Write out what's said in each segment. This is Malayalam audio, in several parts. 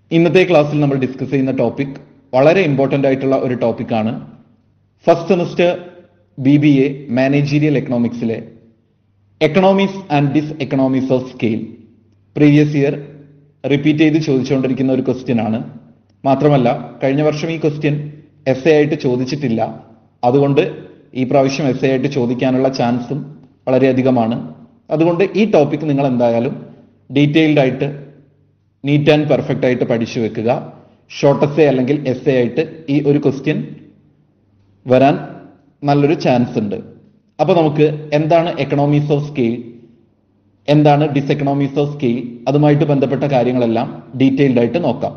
ഇന്നത്തെ ക്ലാസ്സിൽ നമ്മൾ ഡിസ്കസ് ചെയ്യുന്ന ടോപ്പിക് വളരെ ഇമ്പോർട്ടൻ്റ് ആയിട്ടുള്ള ഒരു ടോപ്പിക്കാണ് first semester B B A managerial എക്കണോമിക്സിലെ economics and diseconomics of scale previous year repeat ചെയ്ത് ചോദിച്ചുകൊണ്ടിരിക്കുന്ന ഒരു ക്വസ്റ്റ്യൻ ആണ് മാത്രമല്ല കഴിഞ്ഞ വർഷം ഈ ക്വസ്റ്റ്യൻ എസ് എ ആയിട്ട് ചോദിച്ചിട്ടില്ല അതുകൊണ്ട് ഈ പ്രാവശ്യം എസ് എ ആയിട്ട് ചോദിക്കാനുള്ള ചാൻസും വളരെയധികമാണ് അതുകൊണ്ട് ഈ ടോപ്പിക് നിങ്ങൾ എന്തായാലും ഡീറ്റെയിൽഡ് ആയിട്ട് നീറ്റ് ആൻഡ് പെർഫെക്റ്റ് ആയിട്ട് പഠിച്ചു വെക്കുക ഷോർട്ട് എസ് എ അല്ലെങ്കിൽ എസ് എ ആയിട്ട് ഈ ഒരു ക്വസ്റ്റ്യൻ വരാൻ നല്ലൊരു ചാൻസ് ഉണ്ട് അപ്പൊ നമുക്ക് എന്താണ് എക്കണോമീസ് ഓഫ് സ്കെയിൽ എന്താണ് ഡിസെക്കണോമീസ് ഓഫ് സ്കെയിൽ അതുമായിട്ട് ബന്ധപ്പെട്ട കാര്യങ്ങളെല്ലാം ഡീറ്റെയിൽഡ് ആയിട്ട് നോക്കാം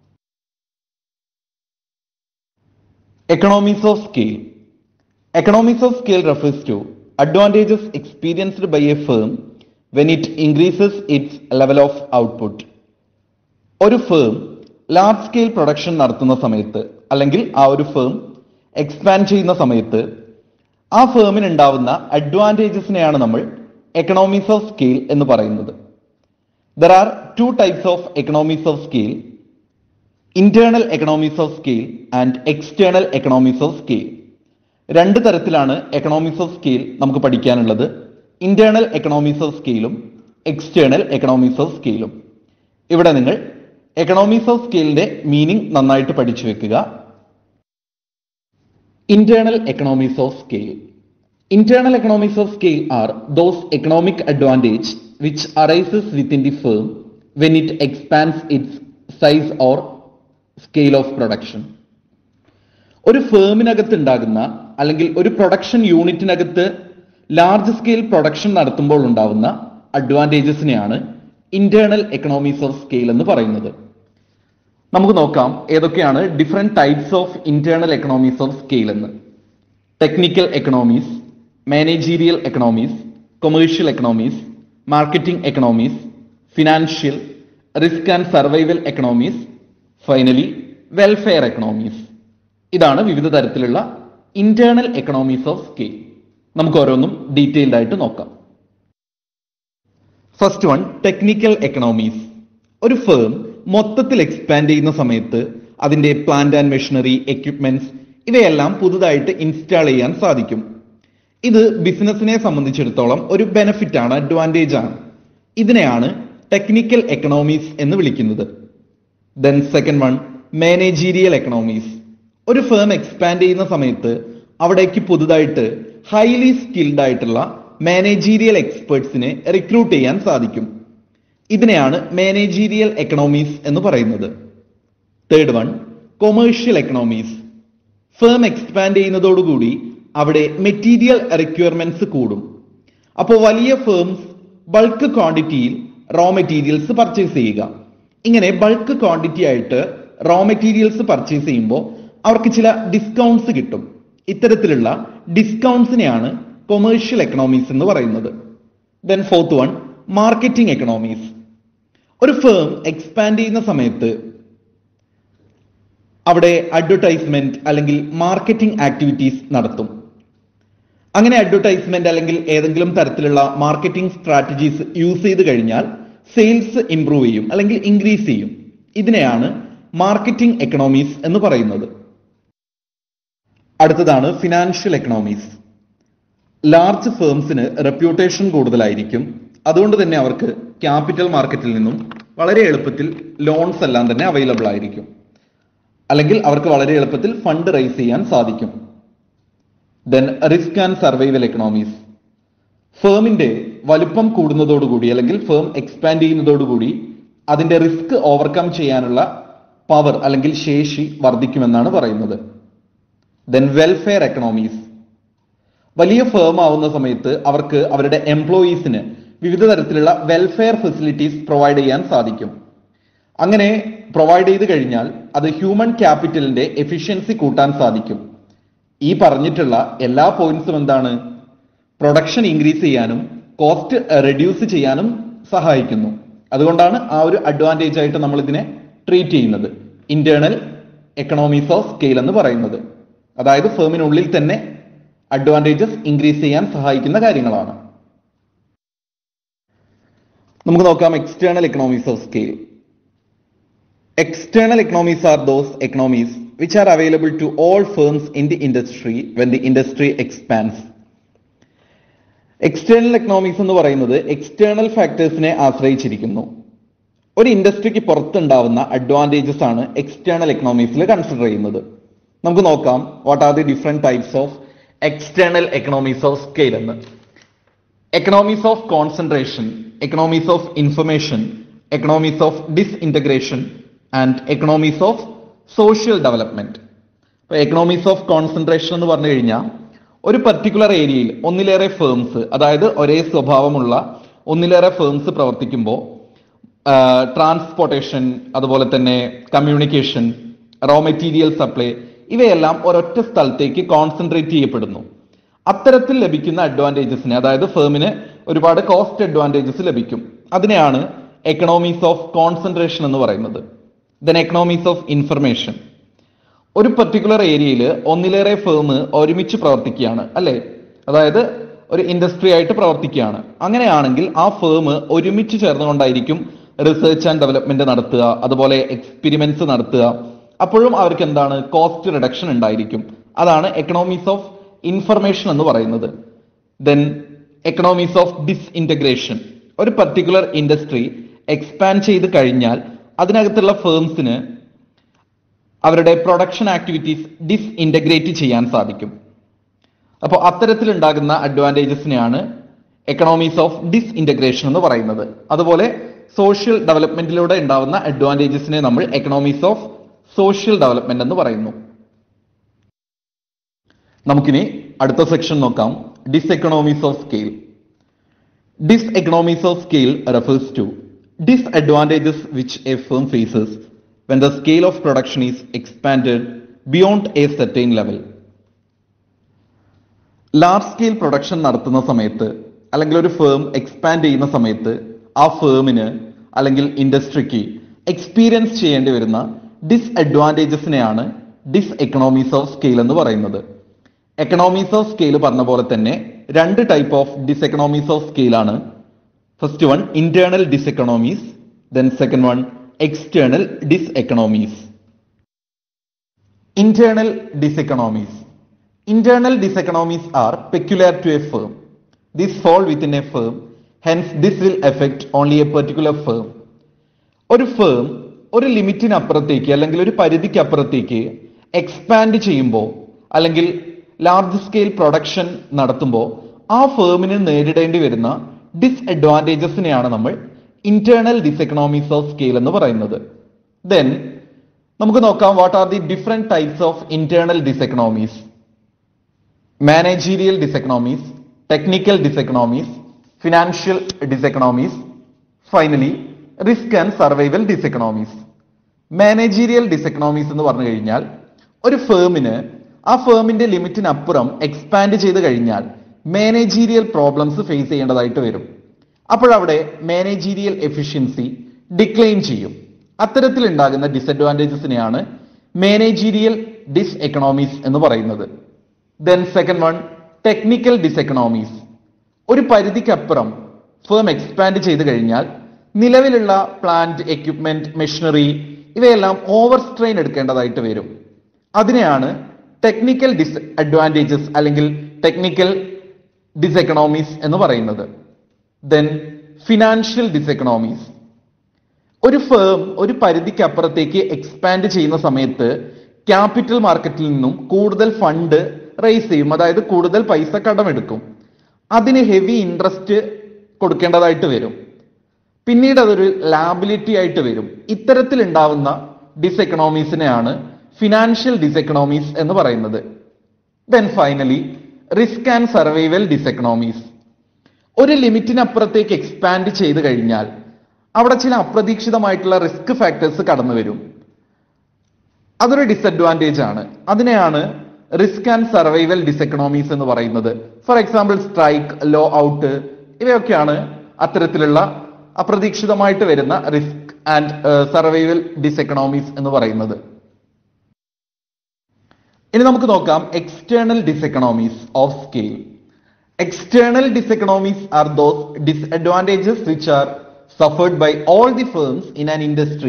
economies of scale economies of scale refers to advantages experienced by a firm when it increases its level of output ഒരു ഫേം ലാർജ് സ്കെയിൽ പ്രൊഡക്ഷൻ നടത്തുന്ന സമയത്ത് അല്ലെങ്കിൽ ആ ഒരു ഫേം എക്സ്പാൻഡ് ചെയ്യുന്ന സമയത്ത് ആ ഫേമിന് ഉണ്ടാവുന്ന അഡ്വാൻറ്റേജസിനെയാണ് നമ്മൾ എക്കണോമീസ് ഓഫ് സ്കെയിൽ എന്ന് പറയുന്നത് there are two types of economies of scale internal economies of scale and external economies of scale രണ്ട് തരത്തിലാണ് എക്കണോമീസ് ഓഫ് സ്കെയിൽ നമുക്ക് പഠിക്കാനുള്ളത് ഇന്റേണൽ എക്കണോമീസ് ഓഫ് സ്കെയിലും എക്സ്റ്റേണൽ എക്കണോമീസ് ഓഫ് സ്കെയിലും ഇവിടെ നിങ്ങൾ എക്കണോമീസ് ഓഫ് സ്കെയിലിന്റെ മീനിങ് നന്നായിട്ട് പഠിച്ചു വെക്കുക internal economies of scale internal economies of scale are those economic advantage which arises within the firm when it expands its size or scale of production ഒരു ഫേമിനകത്ത് ഉണ്ടാകുന്ന അല്ലെങ്കിൽ ഒരു പ്രൊഡക്ഷൻ യൂണിറ്റിനകത്ത് ലാർജ് സ്കെയിൽ പ്രൊഡക്ഷൻ നടത്തുമ്പോൾ ഉണ്ടാവുന്ന അഡ്വാൻറ്റേജസിനെയാണ് ഇന്റേണൽ എക്കണോമീസ് ഓഫ് സ്കെയിൽ എന്ന് പറയുന്നത് നമുക്ക് നോക്കാം ഏതൊക്കെയാണ് different types of internal economies of scale എന്ന് technical economies managerial economies commercial economies marketing economies financial risk and survival economies finally welfare economies ഇതാണ് വിവിധ തരത്തിലുള്ള ഇന്റേണൽ എക്കണോമീസ് ഓഫ് സ്കെയിൽ നമുക്ക് ഓരോന്നും ഡീറ്റെയിൽഡ് ആയിട്ട് നോക്കാം ഫസ്റ്റ് വൺ ടെക്നിക്കൽ എക്കണോമീസ് ഒരു ഫേം മൊത്തത്തിൽ എക്സ്പാൻഡ് ചെയ്യുന്ന സമയത്ത് അതിന്റെ പ്ലാന്റ് ആൻഡ് മെഷീനറി എക്യുപ്മെന്റ്സ് ഇവയെല്ലാം പുതുതായിട്ട് ഇൻസ്റ്റാൾ ചെയ്യാൻ സാധിക്കും ഇത് ബിസിനസിനെ സംബന്ധിച്ചിടത്തോളം ഒരു ബെനിഫിറ്റ് ആണ് അഡ്വാൻറ്റേജ് ആണ് ഇതിനെയാണ് ടെക്നിക്കൽ എക്കണോമീസ് എന്ന് വിളിക്കുന്നത് then second one managerial economies ഒരു ഫേം എക്സ്പാൻഡ് ചെയ്യുന്ന സമയത്ത് അവിടേക്ക് പുതുതായിട്ട് ഹൈലി സ്കിൽഡ് ആയിട്ടുള്ള മാനേജീരിയൽ എക്സ്പേർട്സിനെ റിക്രൂട്ട് ചെയ്യാൻ സാധിക്കും ഇതിനെയാണ് മാനേജീരിയൽ എക്കണോമീസ് എന്ന് പറയുന്നത് third one commercial economies firm expand ചെയ്യുന്നതോടുകൂടി അവിടെ മെറ്റീരിയൽ റിക്വയർമെന്റ്സ് കൂടും അപ്പോൾ വലിയ ഫേംസ് ബൾക്ക് ക്വാണ്ടിറ്റിയിൽ റോ മെറ്റീരിയൽസ് പർച്ചേസ് ചെയ്യുക ഇങ്ങനെ ബൾക്ക് ക്വാണ്ടിറ്റി ആയിട്ട് റോ മെറ്റീരിയൽസ് പർച്ചേസ് ചെയ്യുമ്പോൾ അവർക്ക് ചില ഡിസ്കൗണ്ട്സ് കിട്ടും ഇത്തരത്തിലുള്ള ഡിസ്കൗണ്ട്സിനെയാണ് കൊമേഴ്ഷ്യൽ എക്കണോമീസ് എന്ന് പറയുന്നത് then fourth one marketing economies ഒരു ഫേം എക്സ്പാൻഡ് ചെയ്യുന്ന സമയത്ത് അവിടെ അഡ്വർടൈസ്മെന്റ് അല്ലെങ്കിൽ മാർക്കറ്റിംഗ് ആക്ടിവിറ്റീസ് നടത്തും അങ്ങനെ അഡ്വർടൈസ്മെന്റ് അല്ലെങ്കിൽ ഏതെങ്കിലും തരത്തിലുള്ള മാർക്കറ്റിംഗ് സ്ട്രാറ്റജീസ് യൂസ് ചെയ്ത് കഴിഞ്ഞാൽ സെയിൽസ് ഇംപ്രൂവ് ചെയ്യും അല്ലെങ്കിൽ ഇൻക്രീസ് ചെയ്യും ഇതിനെയാണ് മാർക്കറ്റിംഗ് എക്കണോമീസ് എന്ന് പറയുന്നത് അടുത്തതാണ് ഫിനാൻഷ്യൽ എക്കണോമീസ് ലാർജ് ഫേംസിന് റെപ്യൂട്ടേഷൻ കൂടുതലായിരിക്കും അതുകൊണ്ട് തന്നെ അവർക്ക് ക്യാപിറ്റൽ മാർക്കറ്റിൽ നിന്നും വളരെ എളുപ്പത്തിൽ ലോൺസ് എല്ലാം തന്നെ അവൈലബിൾ ആയിരിക്കും അല്ലെങ്കിൽ അവർക്ക് വളരെ എളുപ്പത്തിൽ ഫണ്ട് റൈസ് ചെയ്യാൻ സാധിക്കും then risk and survival economies ഫേമിന്റെ വലുപ്പം കൂടുന്നതോടുകൂടി അല്ലെങ്കിൽ ഫേം എക്സ്പാൻഡ് ചെയ്യുന്നതോടുകൂടി അതിന്റെ റിസ്ക് ഓവർകം ചെയ്യാനുള്ള പവർ അല്ലെങ്കിൽ ശേഷി വർദ്ധിക്കുമെന്നാണ് പറയുന്നത് ദെൻ വെൽഫെയർ എക്കണോമീസ് വലിയ ഫേം ആവുന്ന സമയത്ത് അവർക്ക് അവരുടെ എംപ്ലോയീസിന് വിവിധ തരത്തിലുള്ള വെൽഫെയർ ഫെസിലിറ്റീസ് പ്രൊവൈഡ് ചെയ്യാൻ സാധിക്കും അങ്ങനെ പ്രൊവൈഡ് ചെയ്ത് കഴിഞ്ഞാൽ അത് ഹ്യൂമൻ ക്യാപിറ്റലിന്റെ എഫിഷ്യൻസി കൂട്ടാൻ സാധിക്കും ഈ പറഞ്ഞിട്ടുള്ള എല്ലാ പോയിന്റ്സും എന്താണ് പ്രൊഡക്ഷൻ ഇൻക്രീസ് ചെയ്യാനും കോസ്റ്റ് റെഡ്യൂസ് ചെയ്യാനും സഹായിക്കുന്നു അതുകൊണ്ടാണ് ആ ഒരു അഡ്വാൻറ്റേജ് ആയിട്ട് നമ്മൾ ഇതിനെ ട്രീറ്റ് ചെയ്യുന്നത് ഇന്റേണൽ എക്കണോമീസ് ഓഫ് സ്കെയിൽ എന്ന് പറയുന്നത് അതായത് ഫേമിനുള്ളിൽ തന്നെ അഡ്വാൻറ്റേജസ് ഇൻക്രീസ് ചെയ്യാൻ സഹായിക്കുന്ന കാര്യങ്ങളാണ് നമുക്ക് നോക്കാം external economies of scale External economies are those economies which are available to all firms in the industry when the industry expands. External economics എന്ന് പറയുന്നത് എക്സ്റ്റേണൽ ഫാക്ടേഴ്സിനെ ആശ്രയിച്ചിരിക്കുന്നു ഒരു ഇൻഡസ്ട്രിക്ക് പുറത്തുണ്ടാവുന്ന അഡ്വാൻറ്റേജസ് ആണ് എക്സ്റ്റേണൽ എക്കണോമിക്സിൽ കൺസിഡർ ചെയ്യുന്നത് നമുക്ക് നോക്കാം what are the different types of external economies of scale എന്ന് economies of concentration economies of information economies of disintegration and economies of social development ഇപ്പൊ എക്കണോമീസ് ഓഫ് കോൺസെൻട്രേഷൻ എന്ന് പറഞ്ഞു കഴിഞ്ഞാൽ ഒരു പർട്ടിക്കുലർ ഏരിയയിൽ ഒന്നിലേറെ ഫേംസ് അതായത് ഒരേ സ്വഭാവമുള്ള ഒന്നിലേറെ ഫേംസ് പ്രവർത്തിക്കുമ്പോൾ ട്രാൻസ്പോർട്ടേഷൻ അതുപോലെ തന്നെ കമ്മ്യൂണിക്കേഷൻ റോ മെറ്റീരിയൽ സപ്ലൈ ഇവയെല്ലാം ഒരൊറ്റ സ്ഥലത്തേക്ക് കോൺസെൻട്രേറ്റ് ചെയ്യപ്പെടുന്നു അത്തരത്തിൽ ലഭിക്കുന്ന അഡ്വാൻറ്റേജസിനെ അതായത് ഫേമിന് ഒരുപാട് കോസ്റ്റ് അഡ്വാൻറ്റേജസ് ലഭിക്കും അതിനെയാണ് എക്കണോമീസ് ഓഫ് കോൺസെൻട്രേഷൻ എന്ന് പറയുന്നത് ദെൻ എക്കണോമീസ് ഓഫ് ഇൻഫർമേഷൻ ഒരു പർട്ടിക്കുലർ ഏരിയയിൽ ഒന്നിലേറെ ഫേം ഒരുമിച്ച് പ്രവർത്തിക്കുകയാണ് അല്ലെ അതായത് ഒരു ഇൻഡസ്ട്രി ആയിട്ട് പ്രവർത്തിക്കുകയാണ് അങ്ങനെയാണെങ്കിൽ ആ ഫേം ഒരുമിച്ച് ചേർന്നുകൊണ്ടായിരിക്കും റിസർച്ച് ആൻഡ് ഡെവലപ്മെന്റ് നടത്തുക അതുപോലെ എക്സ്പെരിമെന്റ്സ് നടത്തുക അപ്പോഴും അവർക്ക് എന്താണ് കോസ്റ്റ് റിഡക്ഷൻ ഉണ്ടായിരിക്കും അതാണ് എക്കണോമീസ് ഓഫ് ഇൻഫർമേഷൻ എന്ന് പറയുന്നത് ദെൻ എക്കണോമീസ് ഓഫ് ഡിസ്ഇൻറ്റഗ്രേഷൻ ഒരു പർട്ടിക്കുലർ ഇൻഡസ്ട്രി എക്സ്പാൻഡ് ചെയ്ത് കഴിഞ്ഞാൽ അതിനകത്തുള്ള ഫേംസിന് അവരുടെ പ്രൊഡക്ഷൻ ആക്ടിവിറ്റീസ് ഡിസ്ഇൻറ്റഗ്രേറ്റ് ചെയ്യാൻ സാധിക്കും അപ്പോൾ അത്തരത്തിലുണ്ടാകുന്ന അഡ്വാൻറ്റേജസിനെയാണ് എക്കണോമീസ് ഓഫ് ഡിസ്ഇൻറ്റഗ്രേഷൻ എന്ന് പറയുന്നത് അതുപോലെ സോഷ്യൽ ഡെവലപ്മെന്റിലൂടെ ഉണ്ടാവുന്ന അഡ്വാൻറ്റേജസിനെ നമ്മൾ എക്കണോമീസ് ഓഫ് സോഷ്യൽ ഡെവലപ്മെന്റ് എന്ന് പറയുന്നു നമുക്കിനി അടുത്ത സെക്ഷൻ നോക്കാം diseconomies of scale diseconomies of scale refers to disadvantages which a firm faces when the scale of production is expanded beyond a certain level. Large scale production നടത്തുന്ന സമയത്ത് അല്ലെങ്കിൽ ഒരു ഫേം എക്സ്പാൻഡ് ചെയ്യുന്ന സമയത്ത് ആ ഫേമിന് അല്ലെങ്കിൽ ഇൻഡസ്ട്രിക്ക് എക്സ്പീരിയൻസ് ചെയ്യേണ്ടി വരുന്ന ഡിസ്അഡ്വാൻറ്റേജസിനെയാണ് ഡിസ് എക്കണോമീസ് ഓഫ് സ്കെയിൽ എന്ന് പറയുന്നത് എക്കണോമീസ് ഓഫ് സ്കെയിൽ പറഞ്ഞ പോലെ തന്നെ രണ്ട് type of diseconomies of scale ആണ് first one internal diseconomies then second one external diseconomies internal diseconomies internal diseconomies are peculiar to a firm this fall within a firm hence this will affect only a particular firm ഒരു ഫേം ഒരു ലിമിറ്റിനപ്പുറത്തേക്ക് അല്ലെങ്കിൽ ഒരു പരിധിക്കപ്പുറത്തേക്ക് എക്സ്പാൻഡ് ചെയ്യുമ്പോൾ അല്ലെങ്കിൽ ലാർജ് സ്കെയിൽ പ്രൊഡക്ഷൻ നടത്തുമ്പോൾ ആ ഫേമിന് നേരിടേണ്ടി വരുന്ന ഡിസ്അഡ്വാൻറ്റേജസിനെയാണ് നമ്മൾ ഇന്റേണൽ ഡിസെക്കണോമീസ് ഓഫ് സ്കെയിൽ എന്ന് പറയുന്നത് ദെൻ നമുക്ക് നോക്കാം what are the different types of internal diseconomies managerial diseconomies technical diseconomies financial diseconomies finally risk and survival diseconomies managerial diseconomies എന്ന് പറഞ്ഞു കഴിഞ്ഞാൽ ഒരു ഫേമിന് ആ ഫേമിന്റെ ലിമിറ്റിനപ്പുറം എക്സ്പാൻഡ് ചെയ്ത് കഴിഞ്ഞാൽ മാനേജീരിയൽ പ്രോബ്ലംസ് ഫേസ് ചെയ്യേണ്ടതായിട്ട് വരും അപ്പോഴവിടെ മാനേജീരിയൽ എഫിഷ്യൻസി ഡിക്ലൈൻ ചെയ്യും അത്തരത്തിൽ ഉണ്ടാകുന്ന ഡിസഡ്വാൻറ്റേജസിനെയാണ് മാനേജീരിയൽ ഡിസ് എക്കണോമീസ് എന്ന് പറയുന്നത് then second one technical diseconomies ഒരു പരിധിക്കപ്പുറം ഫേം എക്സ്പാൻഡ് ചെയ്ത് കഴിഞ്ഞാൽ നിലവിലുള്ള പ്ലാന്റ് എക്യുപ്മെന്റ് മെഷീനറി ഇവയെല്ലാം ഓവർ സ്ട്രെയിൻ എടുക്കേണ്ടതായിട്ട് വരും അതിനെയാണ് ടെക്നിക്കൽ ഡിസ് അഡ്വാൻറ്റേജസ് അല്ലെങ്കിൽ ടെക്നിക്കൽ ഡിസെക്കണോമീസ് എന്ന് പറയുന്നത് ദെൻ ഫിനാൻഷ്യൽ ഡിസെക്കണോമീസ് ഒരു ഫേം ഒരു പരിധിക്ക് അപ്പുറത്തേക്ക് എക്സ്പാൻഡ് ചെയ്യുന്ന സമയത്ത് ക്യാപിറ്റൽ മാർക്കറ്റിൽ നിന്നും കൂടുതൽ ഫണ്ട് റേസ് ചെയ്യും അതായത് കൂടുതൽ പൈസ കടമെടുക്കും അതിന് ഹെവി ഇൻട്രസ്റ്റ് കൊടുക്കേണ്ടതായിട്ട് വരും പിന്നീട് അതൊരു ലാബിലിറ്റി ആയിട്ട് വരും ഇത്തരത്തിൽ ഉണ്ടാവുന്ന ഡിസെക്കണോമീസിനെയാണ് ഫിനാൻഷ്യൽ ഡിസെക്കണോമീസ് എന്ന് പറയുന്നത് then finally risk and survival diseconomies ഒരു ലിമിറ്റിനപ്പുറത്തേക്ക് എക്സ്പാൻഡ് ചെയ്ത് കഴിഞ്ഞാൽ അവിടെ ചില അപ്രതീക്ഷിതമായിട്ടുള്ള റിസ്ക് ഫാക്ടേഴ്സ് കടന്നു വരും അതൊരു ഡിസഡ്വാൻറ്റേജ് ആണ് അതിനെയാണ് റിസ്ക് ആൻഡ് സർവൈവൽ ഡിസെക്കണോമീസ് എന്ന് പറയുന്നത് for example strike lockout ഇവയൊക്കെയാണ് അത്തരത്തിലുള്ള അപ്രതീക്ഷിതമായിട്ട് വരുന്ന റിസ്ക് ആൻഡ് സർവൈവൽ ഡിസെക്കണോമീസ് എന്ന് പറയുന്നത് ഇനി നമുക്ക് നോക്കാം external diseconomies of scale external diseconomies are those disadvantages which are suffered by all the firms in an industry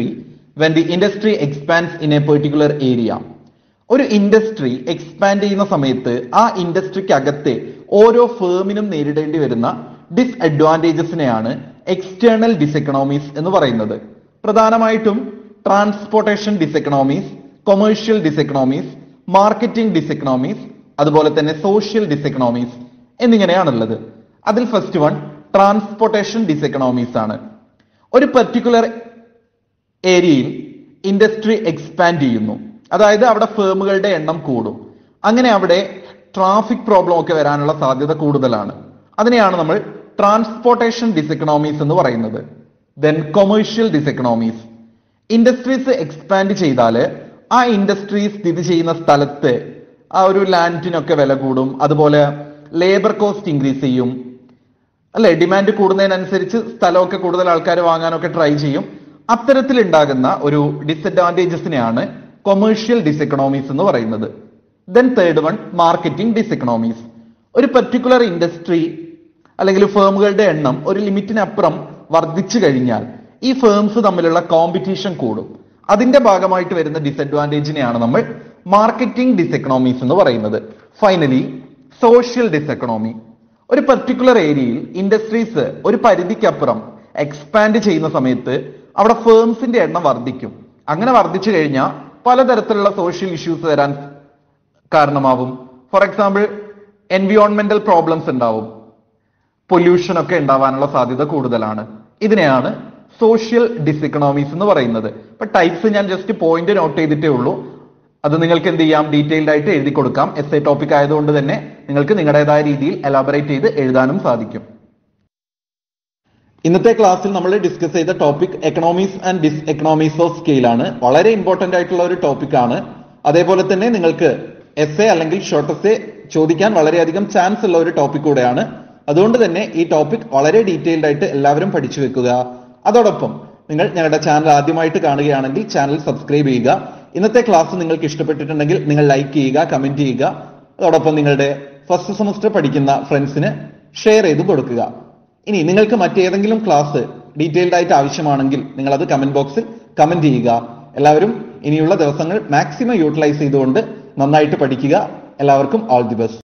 when the industry expands in a particular area ഒരു ഇൻഡസ്ട്രി എക്സ്പാൻഡ് ചെയ്യുന്ന സമയത്ത് ആ ഇൻഡസ്ട്രിക്ക് അകത്തെ ഓരോ ഫേമിനും നേരിടേണ്ടി വരുന്ന ഡിസ്അഡ്വാൻറ്റേജസിനെയാണ് എക്സ്റ്റേണൽ ഡിസെക്കണോമീസ് എന്ന് പറയുന്നത് പ്രധാനമായിട്ടും transportation diseconomies commercial diseconomies marketing diseconomies അതുപോലെ തന്നെ സോഷ്യൽ ഡിസെക്കണോമീസ് എന്നിങ്ങനെയാണുള്ളത് അതിൽ ഫസ്റ്റ് വൺ ട്രാൻസ്പോർട്ടേഷൻ ഡിസെക്കണോമീസ് ആണ് ഒരു പെർട്ടിക്കുലർ ഏരിയയിൽ ഇൻഡസ്ട്രി എക്സ്പാൻഡ് ചെയ്യുന്നു അതായത് അവിടെ ഫേമുകളുടെ എണ്ണം കൂടും അങ്ങനെ അവിടെ ട്രാഫിക് പ്രോബ്ലം ഒക്കെ വരാനുള്ള സാധ്യത കൂടുതലാണ് അതിനെയാണ് നമ്മൾ ട്രാൻസ്പോർട്ടേഷൻ ഡിസെക്കണോമീസ് എന്ന് പറയുന്നത് then commercial diseconomies industries expand ചെയ്താൽ ആ ഇൻഡസ്ട്രി സ്ഥിതി ചെയ്യുന്ന സ്ഥലത്ത് ആ ഒരു ലാൻഡിനൊക്കെ വില കൂടും അതുപോലെ ലേബർ കോസ്റ്റ് ഇൻക്രീസ് ചെയ്യും അല്ലെ ഡിമാൻഡ് കൂടുന്നതിനനുസരിച്ച് സ്ഥലമൊക്കെ കൂടുതൽ ആൾക്കാർ വാങ്ങാനൊക്കെ ട്രൈ ചെയ്യും അത്തരത്തിൽ ഉണ്ടാകുന്ന ഒരു ഡിസഡ്വാൻറ്റേജസിനെയാണ് കൊമേഴ്ഷ്യൽ ഡിസെക്കണോമീസ് എന്ന് പറയുന്നത് then third one marketing diseconomies ഒരു പെർട്ടിക്കുലർ ഇൻഡസ്ട്രി അല്ലെങ്കിൽ ഫേമുകളുടെ എണ്ണം ഒരു ലിമിറ്റിനപ്പുറം വർദ്ധിച്ചു കഴിഞ്ഞാൽ ഈ ഫേംസ് തമ്മിലുള്ള കോമ്പറ്റീഷൻ കൂടും അതിന്റെ ഭാഗമായിട്ട് വരുന്ന ഡിസഡ്വാൻറ്റേജിനെയാണ് നമ്മൾ മാർക്കറ്റിംഗ് ഡിസെക്കണോമീസ് എന്ന് പറയുന്നത് ഫൈനലി സോഷ്യൽ ഡിസെക്കണോമി ഒരു പെർട്ടിക്കുലർ ഏരിയയിൽ ഇൻഡസ്ട്രീസ് ഒരു പരിധിക്കപ്പുറം എക്സ്പാൻഡ് ചെയ്യുന്ന സമയത്ത് അവിടെ ഫേംസിന്റെ എണ്ണം വർദ്ധിക്കും അങ്ങനെ വർദ്ധിച്ചു കഴിഞ്ഞാൽ പലതരത്തിലുള്ള സോഷ്യൽ ഇഷ്യൂസ് വരാൻ കാരണമാവും ഫോർ എക്സാമ്പിൾ എൻവിയോൺമെന്റൽ പ്രോബ്ലംസ് ഉണ്ടാവും പൊല്യൂഷൻ ഒക്കെ ഉണ്ടാവാനുള്ള സാധ്യത കൂടുതലാണ് ഇതിനെയാണ് സോഷ്യൽ ഡിസെക്കണോമീസ് എന്ന് പറയുന്നത് ഇപ്പൊ ടൈപ്സ് ഞാൻ ജസ്റ്റ് പോയിന്റ് നോട്ട് ചെയ്തിട്ടേ ഉള്ളൂ അത് നിങ്ങൾക്ക് എന്ത് ചെയ്യാം ഡീറ്റെയിൽഡ് ആയിട്ട് എഴുതി കൊടുക്കാം എസ് എ ടോപ്പിക് ആയതുകൊണ്ട് തന്നെ നിങ്ങൾക്ക് നിങ്ങളുടേതായ രീതിയിൽ എലാബറേറ്റ് ചെയ്ത് എഴുതാനും സാധിക്കും ഇന്നത്തെ ക്ലാസ്സിൽ നമ്മൾ ഡിസ്കസ് ചെയ്ത topic economies and diseconomies of scale ആണ് വളരെ ഇമ്പോർട്ടന്റ് ആയിട്ടുള്ള ഒരു ടോപ്പിക് ആണ് അതേപോലെ തന്നെ നിങ്ങൾക്ക് എസ് എ അല്ലെങ്കിൽ ഷോർട്ട് എസ് എ ചോദിക്കാൻ വളരെയധികം ചാൻസ് ഉള്ള ഒരു ടോപ്പിക് കൂടെയാണ് അതുകൊണ്ട് തന്നെ ഈ ടോപ്പിക് വളരെ ഡീറ്റെയിൽഡ് ആയിട്ട് എല്ലാവരും പഠിച്ചു വെക്കുക അതോടൊപ്പം നിങ്ങൾ ഞങ്ങളുടെ ചാനൽ ആദ്യമായിട്ട് കാണുകയാണെങ്കിൽ ചാനൽ സബ്സ്ക്രൈബ് ചെയ്യുക ഇന്നത്തെ ക്ലാസ് നിങ്ങൾക്ക് ഇഷ്ടപ്പെട്ടിട്ടുണ്ടെങ്കിൽ നിങ്ങൾ ലൈക്ക് ചെയ്യുക കമന്റ് ചെയ്യുക അതോടൊപ്പം നിങ്ങളുടെ ഫസ്റ്റ് സെമസ്റ്റർ പഠിക്കുന്ന ഫ്രണ്ട്സിന് ഷെയർ ചെയ്ത് കൊടുക്കുക ഇനി നിങ്ങൾക്ക് മറ്റേതെങ്കിലും ക്ലാസ് ഡീറ്റെയിൽഡ് ആയിട്ട് ആവശ്യമാണെങ്കിൽ നിങ്ങൾ അത് കമന്റ് ബോക്സിൽ കമന്റ് ചെയ്യുക എല്ലാവരും ഇനിയുള്ള ദിവസങ്ങൾ മാക്സിമം യൂട്ടിലൈസ് ചെയ്തുകൊണ്ട് നന്നായിട്ട് പഠിക്കുക എല്ലാവർക്കും ഓൾ ദി ബെസ്റ്റ്